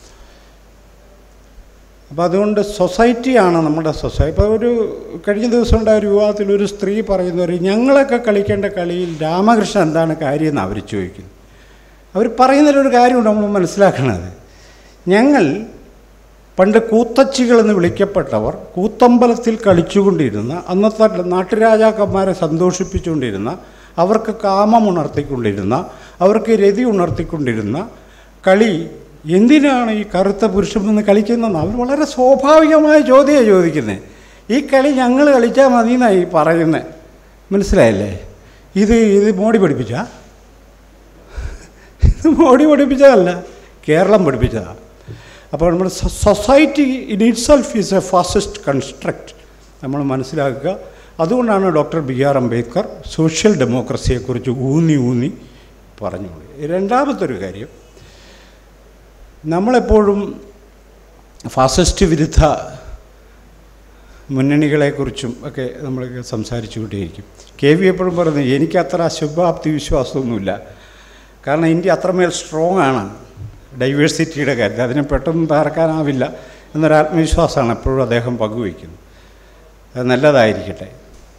അപ്പോൾ അതുകൊണ്ട് സൊസൈറ്റിയാണ് നമ്മുടെ സൊസൈറ്റി ഇപ്പോൾ ഒരു കഴിഞ്ഞ ദിവസം ഉണ്ടായ ഒരു വിവാഹത്തിൽ ഒരു സ്ത്രീ പറയുന്ന ഒരു ഞങ്ങളൊക്കെ കളിക്കേണ്ട കളിയിൽ രാമകൃഷ്ണൻ എന്താണ് കാര്യം എന്ന് അവർ ചോദിക്കുന്നു അവർ പറയുന്നതിലൊരു കാര്യമുണ്ട് നമ്മൾ മനസ്സിലാക്കണത് ഞങ്ങൾ പണ്ട് കൂത്തച്ചികളെന്ന് വിളിക്കപ്പെട്ടവർ കൂത്തമ്പലത്തിൽ കളിച്ചുകൊണ്ടിരുന്ന അന്നത്തെ നാട്ടുരാജാക്കന്മാരെ സന്തോഷിപ്പിച്ചുകൊണ്ടിരുന്ന അവർക്ക് കാമം ഉണർത്തിക്കൊണ്ടിരുന്ന അവർക്ക് രതി ഉണർത്തിക്കൊണ്ടിരുന്ന കളി എന്തിനാണ് ഈ കറുത്ത പുരുഷൻ നിന്ന് കളിക്കുന്നതെന്ന് അവർ വളരെ സ്വാഭാവികമായ ചോദ്യമാണ് ചോദിക്കുന്നത് ഈ കളി ഞങ്ങൾ കളിച്ചാൽ മതി എന്നാണ് ഈ പറയുന്നത് മനസ്സിലായല്ലേ ഇത് ഇത് മോഡി പഠിപ്പിച്ചാ ഇത് മോഡി പഠിപ്പിച്ചതല്ല കേരളം പഠിപ്പിച്ചതാണ് അപ്പോൾ നമ്മുടെ society in itself is a fascist construct നമ്മൾ മനസ്സിലാക്കുക അതുകൊണ്ടാണ് doctor B R Ambedkar social ഡെമോക്രസിയെക്കുറിച്ച് ഊന്നി ഊന്നി പറഞ്ഞുകൊണ്ട് രണ്ടാമത്തൊരു കാര്യം നമ്മളെപ്പോഴും ഫാസിസ്റ്റ് വിരുദ്ധ മുന്നണികളെക്കുറിച്ചും ഒക്കെ നമ്മൾ സംസാരിച്ചു കൊണ്ടേയിരിക്കും കെ വി എപ്പോഴും പറയുന്നത് എനിക്ക് അത്ര ശുഭാപ്തി വിശ്വാസമൊന്നുമില്ല കാരണം ഇന്ത്യ അത്രമേൽ സ്ട്രോങ് ആണ് ഡൈവേഴ്സിറ്റിയുടെ കാര്യത്തിൽ അതിനെ പെട്ടെന്ന് തകർക്കാനാവില്ല എന്നൊരു ആത്മവിശ്വാസമാണ് എപ്പോഴും അദ്ദേഹം പങ്കുവയ്ക്കുന്നത് അത് നല്ലതായിരിക്കട്ടെ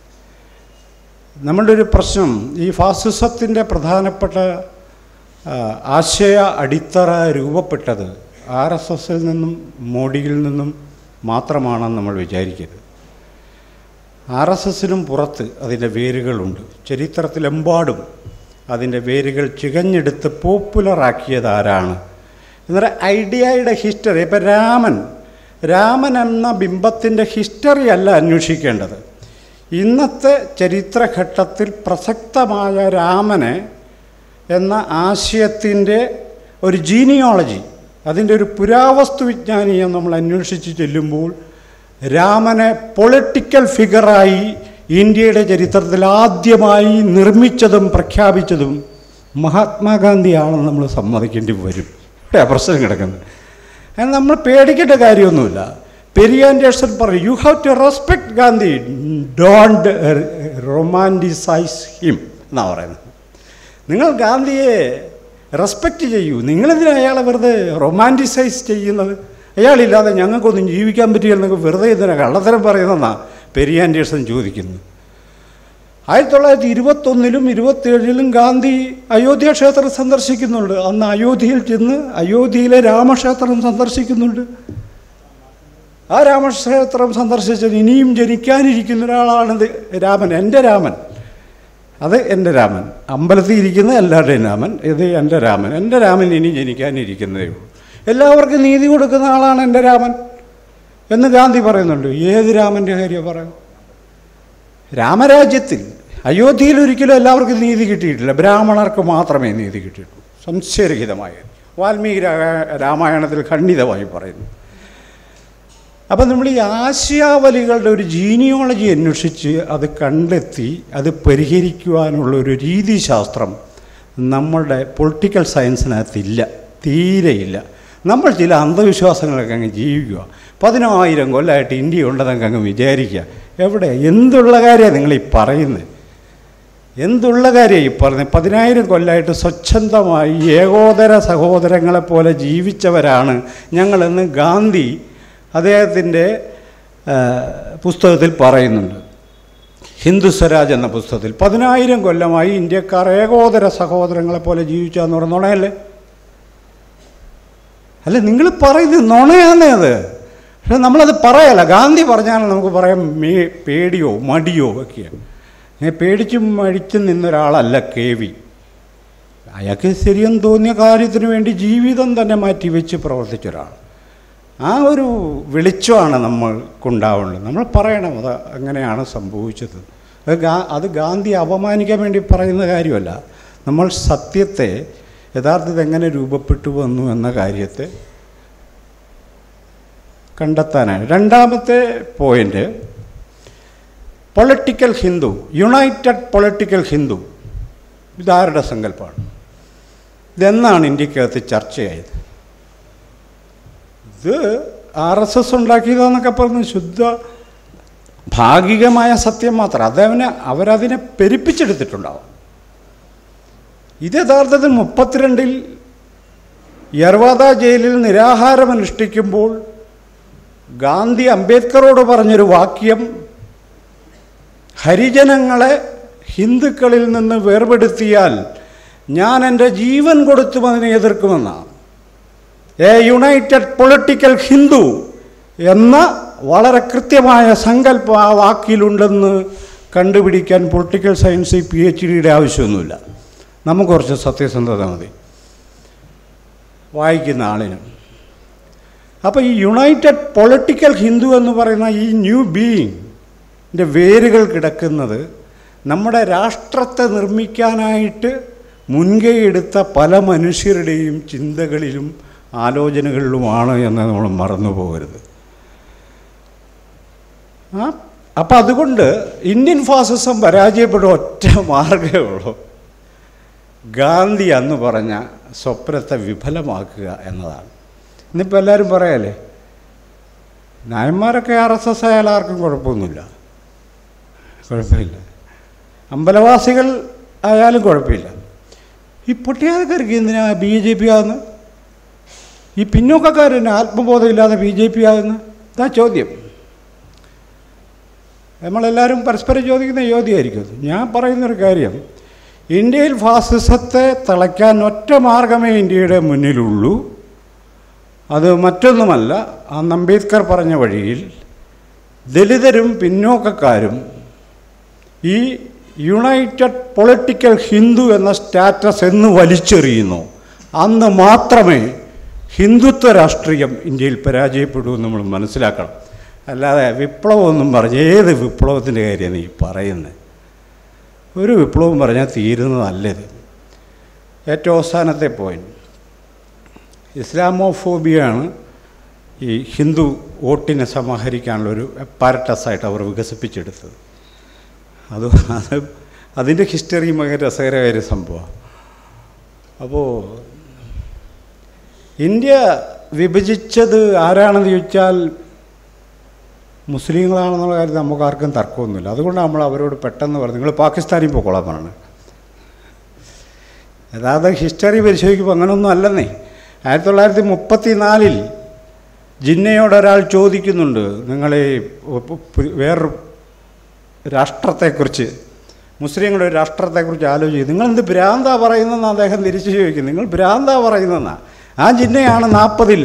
നമ്മളുടെ ഒരു പ്രശ്നം ഈ ഫാസിസത്തിൻ്റെ പ്രധാനപ്പെട്ട ആ, ആശയ അടിത്തറ രൂപപ്പെട്ടത് ആർ എസ് എസിൽ നിന്നും മോഡിയിൽ നിന്നും മാത്രമാണെന്ന് നമ്മൾ വിചാരിക്കരുത് ആർ എസ് എസിനും പുറത്ത് അതിൻ്റെ വേരുകളുണ്ട് ചരിത്രത്തിലെമ്പാടും അതിൻ്റെ വേരുകൾ ചികഞ്ഞെടുത്ത് പോപ്പുലറാക്കിയത് ആരാണ് എന്നൊരു ഐഡിയയുടെ ഹിസ്റ്ററി ഇപ്പം രാമൻ രാമൻ എന്ന ബിംബത്തിൻ്റെ ഹിസ്റ്ററി അല്ല അന്വേഷിക്കേണ്ടത് ഇന്നത്തെ ചരിത്രഘട്ടത്തിൽ പ്രസക്തമായ രാമനെ എന്ന ആശയത്തിൻ്റെ ഒരു ജീനിയോളജി അതിൻ്റെ ഒരു പുരാവസ്തു വിജ്ഞാനിയെ നമ്മൾ അന്വേഷിച്ച് ചെല്ലുമ്പോൾ രാമനെ പൊളിറ്റിക്കൽ ഫിഗറായി ഇന്ത്യയുടെ ചരിത്രത്തിൽ ആദ്യമായി നിർമ്മിച്ചതും പ്രഖ്യാപിച്ചതും മഹാത്മാഗാന്ധിയാണെന്ന് നമ്മൾ സമ്മതിക്കേണ്ടി വരും ഇവിടെ പ്രശ്നം കിടക്കുന്നത് അത് നമ്മൾ പേടിക്കേണ്ട കാര്യമൊന്നുമില്ല പെരിയാൻഡേഴ്സൺ പറയും you have to respect Gandhi don't romanticise him എന്നാണ് പറയുന്നത് നിങ്ങൾ ഗാന്ധിയെ റെസ്പെക്റ്റ് ചെയ്യൂ നിങ്ങളെന്തിനാ അയാളെ വെറുതെ റൊമാൻറ്റിസൈസ് ചെയ്യുന്നത് അയാളില്ലാതെ ഞങ്ങൾക്കൊന്നും ജീവിക്കാൻ പറ്റില്ലെന്നൊക്കെ വെറുതെ എന്തിനാ കള്ളത്തരം പറയുന്നതെന്നാണ് പെരിയാൻഡേഴ്സൺ ചോദിക്കുന്നത് ആയിരത്തി തൊള്ളായിരത്തി ഇരുപത്തൊന്നിലും ഇരുപത്തേഴിലും ഗാന്ധി അയോധ്യ ക്ഷേത്രം സന്ദർശിക്കുന്നുണ്ട് അന്ന് അയോധ്യയിൽ ചെന്ന് അയോധ്യയിലെ രാമക്ഷേത്രം സന്ദർശിക്കുന്നുണ്ട് ആ രാമക്ഷേത്രം സന്ദർശിച്ചത് ഇനിയും ജനിക്കാനിരിക്കുന്ന ഒരാളാണിത് രാമൻ എൻ്റെ രാമൻ അത് എൻ്റെ രാമൻ അമ്പലത്തിൽ ഇരിക്കുന്ന എല്ലാവരുടെയും രാമൻ ഇത് എൻ്റെ രാമൻ എൻ്റെ രാമൻ ഇനി ജനിക്കാനിരിക്കുന്നതേ ഉള്ളൂ എല്ലാവർക്കും നീതി കൊടുക്കുന്ന ആളാണ് എൻ്റെ രാമൻ എന്ന് ഗാന്ധി പറയുന്നുണ്ട് ഏത് രാമൻ്റെ കാര്യം പറയാം രാമരാജ്യത്തിൽ അയോധ്യയിൽ ഒരിക്കലും എല്ലാവർക്കും നീതി കിട്ടിയിട്ടില്ല ബ്രാഹ്മണർക്ക് മാത്രമേ നീതി കിട്ടിയിട്ടുള്ളൂ സംശയരഹിതമായ വാൽമീകി രാ- രാമായണത്തിൽ ഖണ്ഡിതമായി പറയുന്നു അപ്പം നമ്മൾ ഈ ആശയാവലികളുടെ ഒരു ജീനിയോളജി അന്വേഷിച്ച് അത് കണ്ടെത്തി അത് പരിഹരിക്കുവാനുള്ള ഒരു രീതിശാസ്ത്രം നമ്മളുടെ പൊളിറ്റിക്കൽ സയൻസിനകത്തില്ല തീരെയില്ല നമ്മൾ ചില അന്ധവിശ്വാസങ്ങളൊക്കെ അങ്ങ് ജീവിക്കുക പതിനായിരം കൊല്ലമായിട്ട് ഇന്ത്യ ഉണ്ടെന്നൊക്കെ അങ്ങ് വിചാരിക്കുക എവിടെ എന്തുള്ള കാര്യമാണ് നിങ്ങൾ ഈ പറയുന്നത് എന്തുള്ള കാര്യം ഈ പറഞ്ഞത് പതിനായിരം കൊല്ലമായിട്ട് സ്വച്ഛന്തമായി ഏകോദര സഹോദരങ്ങളെ പോലെ ജീവിച്ചവരാണ് ഞങ്ങളെന്ന് ഗാന്ധി അദ്ദേഹത്തിൻ്റെ ആ, പുസ്തകത്തിൽ പറയുന്നുണ്ട് ഹിന്ദു സ്വരാജ് എന്ന പുസ്തകത്തിൽ പതിനായിരം കൊല്ലമായി ഇന്ത്യക്കാർ ഏകോദര സഹോദരങ്ങളെ പോലെ ജീവിച്ചാന്ന് പറഞ്ഞ നുണയല്ലേ അല്ല നിങ്ങൾ പറയുന്നത് നുണയാന്നേ അത് പക്ഷെ നമ്മളത് പറയല്ല ഗാന്ധി പറഞ്ഞാൽ നമുക്ക് പറയാം മേ പേടിയോ മടിയോ ഒക്കെയാണ് ഞാൻ പേടിച്ചും മടിച്ചും നിന്നൊരാളല്ല കെ വി അയാൾക്ക് ശരിയെന്ന് തോന്നിയ കാര്യത്തിന് വേണ്ടി ജീവിതം തന്നെ മാറ്റി വെച്ച് പ്രവർത്തിച്ച ഒരാൾ ആ ഒരു വെളിച്ചമാണ് നമ്മൾക്കുണ്ടാവേണ്ടത് നമ്മൾ പറയണം അത് അങ്ങനെയാണ് സംഭവിച്ചത് അത് ഗാ അത് ഗാന്ധി അപമാനിക്കാൻ വേണ്ടി പറയുന്ന കാര്യമല്ല നമ്മൾ സത്യത്തെ യഥാർത്ഥത്തിൽ എങ്ങനെ രൂപപ്പെട്ടു വന്നു എന്ന കാര്യത്തെ കണ്ടെത്താനാണ് രണ്ടാമത്തെ point political Hindu united political Hindu ഇതാരുടെ സങ്കല്പമാണ് ഇതെന്നാണ് ഇന്ത്യക്കകത്ത് ചർച്ചയായത് ഇത് ആർ എസ് എസ് ഉണ്ടാക്കിയതാന്നൊക്കെ പറഞ്ഞ് ശുദ്ധ ഭാഗികമായ സത്യം മാത്രം അതവനെ അവരതിനെ പെരുപ്പിച്ചെടുത്തിട്ടുണ്ടാവും ഇത് യഥാർത്ഥത്തിൽ മുപ്പത്തിരണ്ടിൽ യർവാദ ജയിലിൽ നിരാഹാരം അനുഷ്ഠിക്കുമ്പോൾ ഗാന്ധി അംബേദ്കറോട് പറഞ്ഞൊരു വാക്യം ഹരിജനങ്ങളെ ഹിന്ദുക്കളിൽ നിന്ന് വേർപെടുത്തിയാൽ ഞാൻ എൻ്റെ ജീവൻ കൊടുത്തും അതിനെ എതിർക്കുമെന്നാണ് എ യുണൈറ്റഡ് പൊളിറ്റിക്കൽ ഹിന്ദു എന്ന വളരെ കൃത്യമായ സങ്കല്പം ആ വാക്കിലുണ്ടെന്ന് കണ്ടുപിടിക്കാൻ പൊളിറ്റിക്കൽ സയൻസ് പി എച്ച് ഡിയുടെ ആവശ്യമൊന്നുമില്ല നമുക്ക് കുറച്ച് സത്യസന്ധത മതി വായിക്കുന്ന ആളിനും അപ്പോൾ ഈ യുണൈറ്റഡ് പൊളിറ്റിക്കൽ ഹിന്ദു എന്ന് പറയുന്ന ഈ ന്യൂ ബീയിങ്ങിൻ്റെ വേരുകൾ കിടക്കുന്നത് നമ്മുടെ രാഷ്ട്രത്തെ നിർമ്മിക്കാനായിട്ട് മുൻകൈ എടുത്ത പല മനുഷ്യരുടെയും ചിന്തകളിലും ആലോചനകളിലുമാണ് എന്ന് നമ്മൾ മറന്നു പോകരുത് ആ അപ്പം അതുകൊണ്ട് ഇന്ത്യൻ ഫാസിസം പരാജയപ്പെടുന്ന ഒറ്റ മാർഗമേ ഉള്ളൂ ഗാന്ധി അന്ന് പറഞ്ഞ സ്വപ്നത്തെ വിഫലമാക്കുക എന്നതാണ് ഇന്നിപ്പോൾ എല്ലാവരും പറയാലേ നായന്മാരൊക്കെ ആർ എസ് എസ് ആയാലും ആർക്കും കുഴപ്പമൊന്നുമില്ല കുഴപ്പമില്ല അമ്പലവാസികൾ ആയാലും കുഴപ്പമില്ല ഈ പൊട്ടിയാതക്കാർക്ക് എന്തിനാ ബി ജെ പി ആകുന്ന ഈ പിന്നോക്കക്കാരന് ആത്മബോധമില്ലാതെ ബി ജെ പി ആകുന്ന ഇതാ ചോദ്യം നമ്മളെല്ലാവരും പരസ്പരം ചോദിക്കുന്ന ചോദ്യമായിരിക്കും അത്. ഞാൻ പറയുന്നൊരു കാര്യം ഇന്ത്യയിൽ ഫാസിസത്തെ തളയ്ക്കാൻ ഒറ്റ മാർഗമേ ഇന്ത്യയുടെ മുന്നിലുള്ളൂ അത് മറ്റൊന്നുമല്ല അന്ന് അംബേദ്കർ പറഞ്ഞ വഴിയിൽ ദലിതരും പിന്നോക്കക്കാരും ഈ യുണൈറ്റഡ് പൊളിറ്റിക്കൽ ഹിന്ദു എന്ന സ്റ്റാറ്റസ് എന്ന് വലിച്ചെറിയുന്നു അന്ന് മാത്രമേ ഹിന്ദുത്വ രാഷ്ട്രീയം ഇന്ത്യയിൽ പരാജയപ്പെടൂ എന്ന് നമ്മൾ മനസ്സിലാക്കണം അല്ലാതെ വിപ്ലവമൊന്നും പറഞ്ഞ് ഏത് വിപ്ലവത്തിൻ്റെ കാര്യമാണ് ഈ പറയുന്നത് ഒരു വിപ്ലവം പറഞ്ഞാൽ തീരുന്നതല്ലത് ഏറ്റവും അവസാനത്തെ പോയിന്റ് ഇസ്ലാമോഫോബിയാണ് ഈ ഹിന്ദു വോട്ടിനെ സമാഹരിക്കാനുള്ളൊരു പാരറ്റസായിട്ട് അവർ വികസിപ്പിച്ചെടുത്തത് അത് അത് അതിൻ്റെ ഹിസ്റ്ററി ഭയങ്കര രസകരമായ ഒരു സംഭവമാണ് അപ്പോൾ ഇന്ത്യ വിഭജിച്ചത് ആരാണെന്ന് ചോദിച്ചാൽ മുസ്ലിങ്ങളാണെന്നുള്ള കാര്യം നമുക്ക് ആർക്കും തർക്കമൊന്നുമില്ല അതുകൊണ്ട് നമ്മൾ അവരോട് പെട്ടെന്ന് പറഞ്ഞു നിങ്ങൾ പാകിസ്ഥാനിൽ പോയിക്കോളാൻ പറഞ്ഞു യഥാർത്ഥ ഹിസ്റ്ററി പരിശോധിക്കുമ്പോൾ അങ്ങനെയൊന്നും അല്ലെന്നേ ആയിരത്തി തൊള്ളായിരത്തി മുപ്പത്തി നാലിൽ ജിന്നയോട് ഒരാൾ ചോദിക്കുന്നുണ്ട് നിങ്ങളെ വേറൊരു രാഷ്ട്രത്തെക്കുറിച്ച് മുസ്ലിങ്ങളുടെ ഒരു രാഷ്ട്രത്തെക്കുറിച്ച് ആലോചിക്കും നിങ്ങളെന്ത് ഭ്രാന്താ പറയുന്നതെന്ന് അദ്ദേഹം തിരിച്ചു ചോദിക്കും നിങ്ങൾ ഭ്രാന്താ പറയുന്നതെന്നാണ് ആ ജിന്നയാണ് നാൽപ്പതിൽ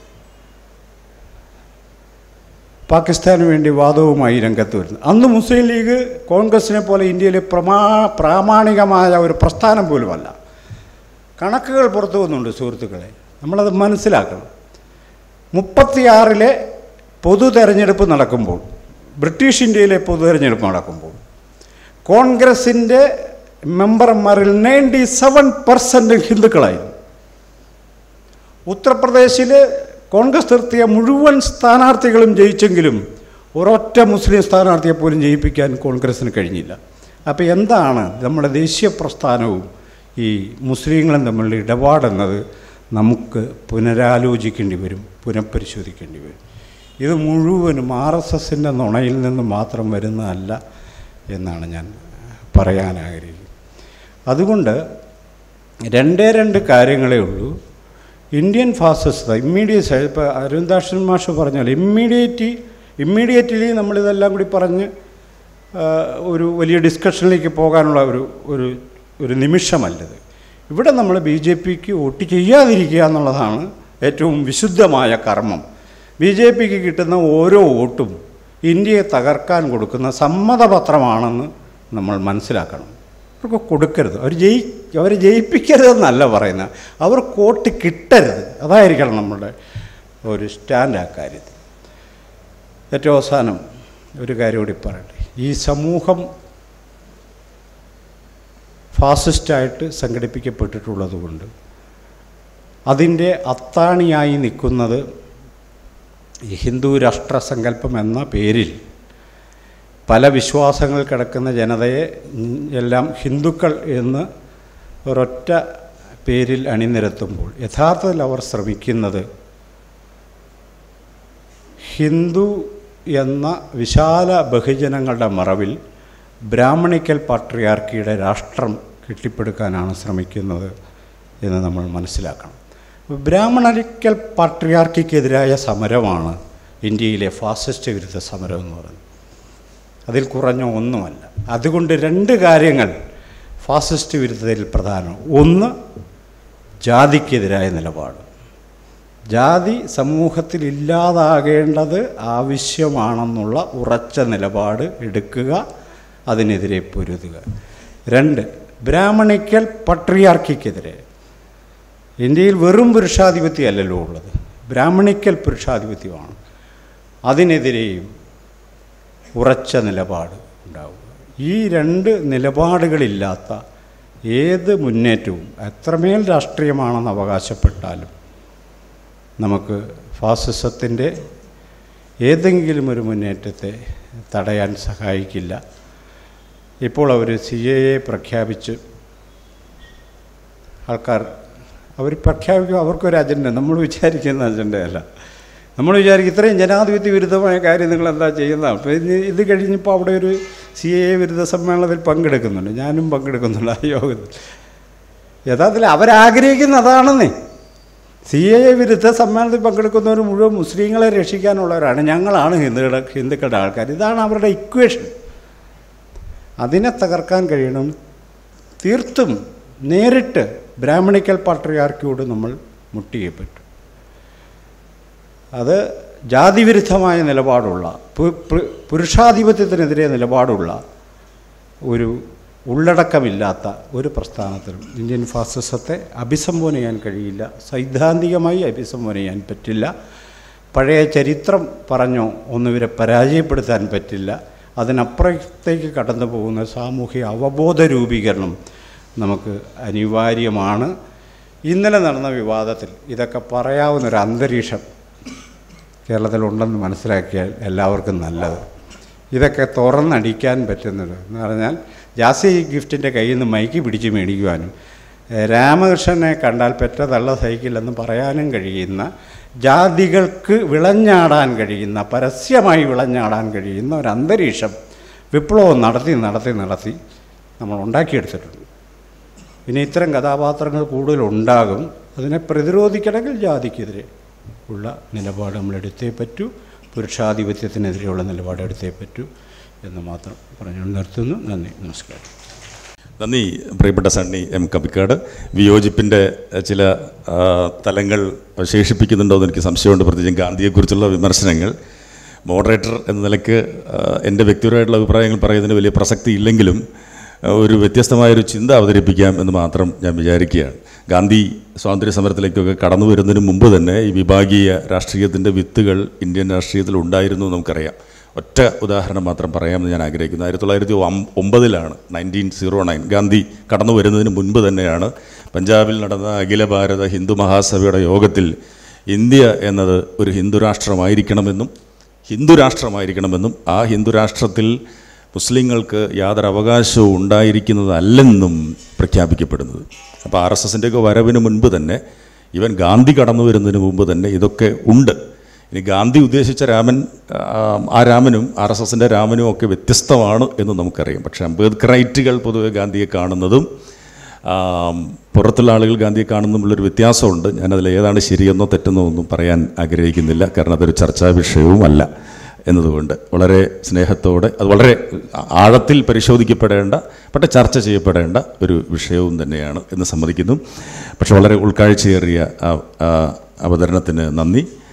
പാകിസ്ഥാന് വേണ്ടി വാദവുമായി രംഗത്ത് വരുന്നത് അന്ന് മുസ്ലിം ലീഗ് കോൺഗ്രസിനെ പോലെ ഇന്ത്യയിലെ പ്രമാ പ്രാമാണികമായ ഒരു പ്രസ്ഥാനം പോലുമല്ല കണക്കുകൾ പുറത്തു വന്നുണ്ട് സുഹൃത്തുക്കളെ നമ്മളത് മനസ്സിലാക്കണം മുപ്പത്തിയാറിലെ പൊതു തെരഞ്ഞെടുപ്പ് നടക്കുമ്പോൾ ബ്രിട്ടീഷ് ഇന്ത്യയിലെ പൊതു തെരഞ്ഞെടുപ്പ് നടക്കുമ്പോൾ കോൺഗ്രസിൻ്റെ മെമ്പർമാരിൽ നയൻറ്റി സെവൻ പെർസെൻറ്റ് ഹിന്ദുക്കളായിരുന്നു ഉത്തർപ്രദേശിൽ കോൺഗ്രസ് നിർത്തിയ മുഴുവൻ സ്ഥാനാർത്ഥികളും ജയിച്ചെങ്കിലും ഒരൊറ്റ മുസ്ലിം സ്ഥാനാർത്ഥിയെ പോലും ജയിപ്പിക്കാൻ കോൺഗ്രസ്സിന് കഴിഞ്ഞില്ല അപ്പോൾ എന്താണ് നമ്മുടെ ദേശീയ പ്രസ്ഥാനവും ഈ മുസ്ലിങ്ങളും തമ്മിലുള്ള ഇടപാടെന്നത് നമുക്ക് പുനരാലോചിക്കേണ്ടി വരും പുനഃപരിശോധിക്കേണ്ടി വരും ഇത് മുഴുവനും ആർ എസ് എസിൻ്റെ നുണയിൽ നിന്ന് മാത്രം വരുന്നതല്ല എന്നാണ് ഞാൻ പറയാൻ ആഗ്രഹിക്കുന്നത് അതുകൊണ്ട് രണ്ടേ രണ്ട് കാര്യങ്ങളേ ഉള്ളൂ ഇന്ത്യൻ ഫാസിസ്റ്റ് ഇമ്മീഡിയറ്റ് ഇപ്പോൾ അരുൺദാഷൻ മാഷ് പറഞ്ഞാൽ ഇമ്മീഡിയറ്റ് ഇമ്മീഡിയറ്റ്ലി നമ്മളിതെല്ലാം കൂടി പറഞ്ഞ് ആ, ഒരു വലിയ ഡിസ്കഷനിലേക്ക് പോകാനുള്ള ഒരു ഒരു ഒരു നിമിഷമല്ലത് ഇവിടെ നമ്മൾ ബി ജെ പിക്ക് വോട്ട് ചെയ്യാതിരിക്കുക എന്നുള്ളതാണ് ഏറ്റവും വിശുദ്ധമായ കർമ്മം ബി ജെ പിക്ക് കിട്ടുന്ന ഓരോ വോട്ടും ഇന്ത്യയെ തകർക്കാൻ കൊടുക്കുന്ന സമ്മതപത്രമാണെന്ന് നമ്മൾ മനസ്സിലാക്കണം അവർക്ക് കൊടുക്കരുത് അവർ ജയി അവർ ജയിപ്പിക്കരുതെന്നല്ല പറയുന്നത് അവർ വോട്ട് കിട്ടരുത് അതായിരിക്കണം നമ്മുടെ ഒരു സ്റ്റാൻഡ് ആ കാര്യത്തിൽ ഏറ്റവും അവസാനം ഒരു കാര്യം കൂടി പറയട്ടെ ഈ സമൂഹം ഫാസിസ്റ്റായിട്ട് സംഘടിപ്പിക്കപ്പെട്ടിട്ടുള്ളത് കൊണ്ട് അതിൻ്റെ അത്താണിയായി നിൽക്കുന്നത് ഈ ഹിന്ദു രാഷ്ട്രസങ്കല്പം എന്ന പേരിൽ പല വിശ്വാസങ്ങൾ കിടക്കുന്ന ജനതയെ ഉം, എല്ലാം ഹിന്ദുക്കൾ എന്ന് ഒരൊറ്റ പേരിൽ അണിനിരത്തുമ്പോൾ യഥാർത്ഥത്തിൽ അവർ ശ്രമിക്കുന്നത് ഹിന്ദു എന്ന വിശാല ബഹുജനങ്ങളുടെ മറവിൽ ബ്രാഹ്മണിക്കൽ പാട്രിയാർക്കിയുടെ രാഷ്ട്രം കെട്ടിപ്പടുക്കാനാണ് ശ്രമിക്കുന്നത് എന്ന് നമ്മൾ മനസ്സിലാക്കണം ബ്രാഹ്മണിക്കൽ പാട്രിയാർക്കിക്കെതിരായ സമരമാണ് ഇന്ത്യയിലെ ഫാസിസ്റ്റ് വിരുദ്ധ സമരം എന്ന് പറയുന്നത് അതിൽ കുറഞ്ഞ ഒന്നുമല്ല അതുകൊണ്ട് രണ്ട് കാര്യങ്ങൾ ഫാസിസ്റ്റ് വിരുദ്ധതയിൽ പ്രധാനം ഒന്ന് ജാതിക്കെതിരായ നിലപാട് ജാതി സമൂഹത്തിൽ ഇല്ലാതാകേണ്ടത് ആവശ്യമാണെന്നുള്ള ഉറച്ച നിലപാട് എടുക്കുക അതിനെതിരെ പൊരുതുക രണ്ട് ബ്രാഹ്മണിക്കൽ പട്രിയാർക്കിക്കെതിരെ ഇന്ത്യയിൽ വെറും പുരുഷാധിപത്യമല്ലല്ലോ ഉള്ളത് ബ്രാഹ്മണിക്കൽ പുരുഷാധിപത്യമാണ് അതിനെതിരെയും ഉറച്ച നിലപാട് ഉണ്ടാവുക ഈ രണ്ട് നിലപാടുകളില്ലാത്ത ഏത് മുന്നേറ്റവും എത്രമേൽ രാഷ്ട്രീയമാണെന്ന് അവകാശപ്പെട്ടാലും നമുക്ക് ഫാസിസത്തിൻ്റെ ഏതെങ്കിലും ഒരു മുന്നേറ്റത്തെ തടയാൻ സഹായിക്കില്ല ഇപ്പോൾ അവർ സി എ എ പ്രഖ്യാപിച്ച് ആൾക്കാർ അവർ പ്രഖ്യാപിക്കും അവർക്കൊരു അജണ്ട നമ്മൾ വിചാരിക്കുന്ന അജണ്ടയല്ല നമ്മൾ വിചാരിക്കും ഇത്രയും ജനാധിപത്യ വിരുദ്ധമായ കാര്യം നിങ്ങൾ എന്താ ചെയ്യുന്നതാണ് അപ്പോൾ ഇത് ഇത് കഴിഞ്ഞപ്പോൾ അവിടെ ഒരു സി എ വിരുദ്ധ സമ്മേളനത്തിൽ പങ്കെടുക്കുന്നുണ്ട് ഞാനും പങ്കെടുക്കുന്നുണ്ട് ആ യോഗത്തിൽ യഥാർത്ഥത്തിൽ അവരാഗ്രഹിക്കുന്ന അതാണെന്നേ സി എ വിരുദ്ധ സമ്മേളനത്തിൽ പങ്കെടുക്കുന്നവർ മുഴുവൻ മുസ്ലിങ്ങളെ രക്ഷിക്കാനുള്ളവരാണ് ഞങ്ങളാണ് ഹിന്ദുക്കളുടെ ഹിന്ദുക്കളുടെ ആൾക്കാർ ഇതാണ് അവരുടെ ഇക്വേഷൻ അതിനെ തകർക്കാൻ കഴിയണം തീർത്തും നേരിട്ട് ബ്രാഹ്മണിക്കൽ പാട്രിയാർക്കിയോട് നമ്മൾ മുട്ടിയപ്പെട്ടു അത് ജാതിവിരുദ്ധമായ നിലപാടുള്ള പു- പു- പുരുഷാധിപത്യത്തിനെതിരെ നിലപാടുള്ള ഒരു ഉള്ളടക്കമില്ലാത്ത ഒരു പ്രസ്ഥാനത്തിലും ഇന്ത്യൻ ഫാസിസത്തെ അഭിസംബോധന ചെയ്യാൻ കഴിയില്ല സൈദ്ധാന്തികമായി അഭിസംബോധന ചെയ്യാൻ പറ്റില്ല പഴയ ചരിത്രം പറഞ്ഞോ ഒന്നും ഇവരെ പരാജയപ്പെടുത്താൻ പറ്റില്ല അതിനപ്പുറത്തേക്ക് കടന്നു പോകുന്ന സാമൂഹിക അവബോധ രൂപീകരണം നമുക്ക് അനിവാര്യമാണ് ഇന്നലെ നടന്ന വിവാദത്തിൽ ഇതൊക്കെ പറയാവുന്നൊരു അന്തരീക്ഷം കേരളത്തിലുണ്ടെന്ന് മനസ്സിലാക്കിയാൽ എല്ലാവർക്കും നല്ലത് ഇതൊക്കെ തുറന്നടിക്കാൻ പറ്റുന്നത് എന്ന് പറഞ്ഞാൽ ജാസി ഗിഫ്റ്റിൻ്റെ കയ്യിൽ നിന്ന് മൈക്ക് പിടിച്ച് മേടിക്കുവാനും ഏഹ് രാമകൃഷ്ണനെ കണ്ടാൽ പെറ്റ തള്ള സഹിക്കില്ലെന്ന് പറയാനും കഴിയുന്ന ജാതികൾക്ക് വിളഞ്ഞാടാൻ കഴിയുന്ന പരസ്യമായി വിളഞ്ഞാടാൻ കഴിയുന്ന ഒരു അന്തരീക്ഷം വിപ്ലവം നടത്തി നടത്തി നടത്തി നമ്മൾ ഉണ്ടാക്കിയെടുത്തിട്ടുണ്ട് ഇനി ഇത്തരം കഥാപാത്രങ്ങൾ കൂടുതൽ ഉണ്ടാകും അതിനെ പ്രതിരോധിക്കണമെങ്കിൽ ജാതിക്കെതിരെ ഉള്ള നിലപാട് നമ്മൾ എടുത്തേ പറ്റൂ പുരുഷാധിപത്യത്തിനെതിരെയുള്ള നിലപാട് എടുത്തേ പറ്റൂ എന്ന് മാത്രം പറഞ്ഞു നിർത്തുന്നു നന്ദി നമസ്കാരം നന്ദി പ്രിയപ്പെട്ട സണ്ണി എം കപ്പിക്കാട് വിയോജിപ്പിൻ്റെ ചില ആ, തലങ്ങൾ അവശേഷിപ്പിക്കുന്നുണ്ടോ എന്ന് എനിക്ക് സംശയമുണ്ട് പ്രത്യേകിച്ചും ഗാന്ധിയെക്കുറിച്ചുള്ള വിമർശനങ്ങൾ മോഡറേറ്റർ എന്ന നിലയ്ക്ക് ആ, എൻ്റെ വ്യക്തിപരമായിട്ടുള്ള അഭിപ്രായങ്ങൾ പറയുന്നതിന് വലിയ പ്രസക്തി ഇല്ലെങ്കിലും ആ, ഒരു വ്യത്യസ്തമായൊരു ചിന്ത അവതരിപ്പിക്കാം എന്ന് മാത്രം ഞാൻ വിചാരിക്കുകയാണ് ഗാന്ധി സ്വാതന്ത്ര്യ സമരത്തിലേക്കൊക്കെ കടന്നു വരുന്നതിന് മുമ്പ് തന്നെ ഈ വിഭാഗീയ രാഷ്ട്രീയത്തിൻ്റെ വിത്തുകൾ ഇന്ത്യൻ രാഷ്ട്രീയത്തിൽ ഉണ്ടായിരുന്നു എന്ന് നമുക്കറിയാം ഒറ്റ ഉദാഹരണം മാത്രം പറയാമെന്ന് ഞാൻ ആഗ്രഹിക്കുന്നു ആയിരത്തി തൊള്ളായിരത്തി ഒം- ഒമ്പതിലാണ് നയൻറ്റീൻ സീറോ നയൻ ഗാന്ധി കടന്നു വരുന്നതിന് മുൻപ് തന്നെയാണ് പഞ്ചാബിൽ നടന്ന അഖില ഭാരത ഹിന്ദു മഹാസഭയുടെ യോഗത്തിൽ ഇന്ത്യ എന്നത് ഒരു ഹിന്ദു രാഷ്ട്രമായിരിക്കണമെന്നും ഹിന്ദു രാഷ്ട്രമായിരിക്കണമെന്നും ആ ഹിന്ദു രാഷ്ട്രത്തിൽ മുസ്ലിങ്ങൾക്ക് യാതൊരു അവകാശവും ഉണ്ടായിരിക്കുന്നതല്ലെന്നും പ്രഖ്യാപിക്കപ്പെടുന്നത് അപ്പോൾ ആർ എസ് എസിൻ്റെയൊക്കെ വരവിന് മുൻപ് തന്നെ ഇവൻ ഗാന്ധി കടന്നു വരുന്നതിന് മുമ്പ് തന്നെ ഇതൊക്കെ ഉണ്ട് ഇനി ഗാന്ധി ഉദ്ദേശിച്ച രാമൻ ആ, ആ രാമനും ആർ എസ് എസിൻ്റെ രാമനും ഒക്കെ വ്യത്യസ്തമാണ് എന്ന് നമുക്കറിയാം പക്ഷേ അംബേദ്കറൈറ്റുകൾ പൊതുവെ ഗാന്ധിയെ കാണുന്നതും ആ, പുറത്തുള്ള ആളുകൾ ഗാന്ധിയെ കാണുന്നതുമുള്ളൊരു വ്യത്യാസമുണ്ട് ഞാനതിൽ ഏതാണ് ശരിയെന്നോ തെറ്റെന്നോ ഒന്നും പറയാൻ ആഗ്രഹിക്കുന്നില്ല കാരണം അതൊരു ചർച്ചാ വിഷയവുമല്ല എന്നതുകൊണ്ട് വളരെ സ്നേഹത്തോടെ അത് വളരെ ആഴത്തിൽ പരിശോധിക്കപ്പെടേണ്ട പക്ഷേ ചർച്ച ചെയ്യപ്പെടേണ്ട ഒരു വിഷയവും തന്നെയാണ് എന്ന് സമ്മതിക്കുന്നു പക്ഷെ വളരെ ഉൾക്കാഴ്ചയേറിയ ആ- ആ അവതരണത്തിന് നന്ദി